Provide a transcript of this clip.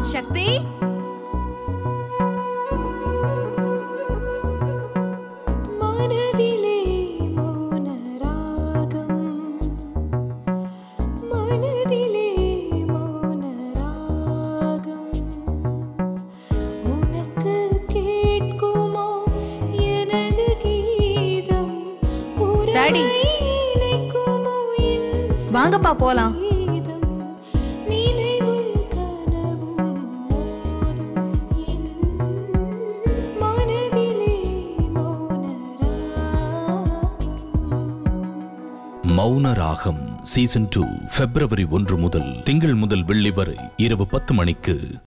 சக்தி மனதிலே மௌன ராகம் மனதிலே மௌன ராகம் உனக்கு கேட்குமோ எனது கீதம் டாடி. உறவை இணைக்குமோ என் வாங்கப்பா போலாம் கீதம் நினைவும் கனவும் மோதும் என் மனதிலே மௌன ராகம் மௌன ராகம் சீசன் டூ பிப்ரவரி ஒன்று முதல் திங்கள் முதல் வெள்ளி வரை இரவு பத்து மணிக்கு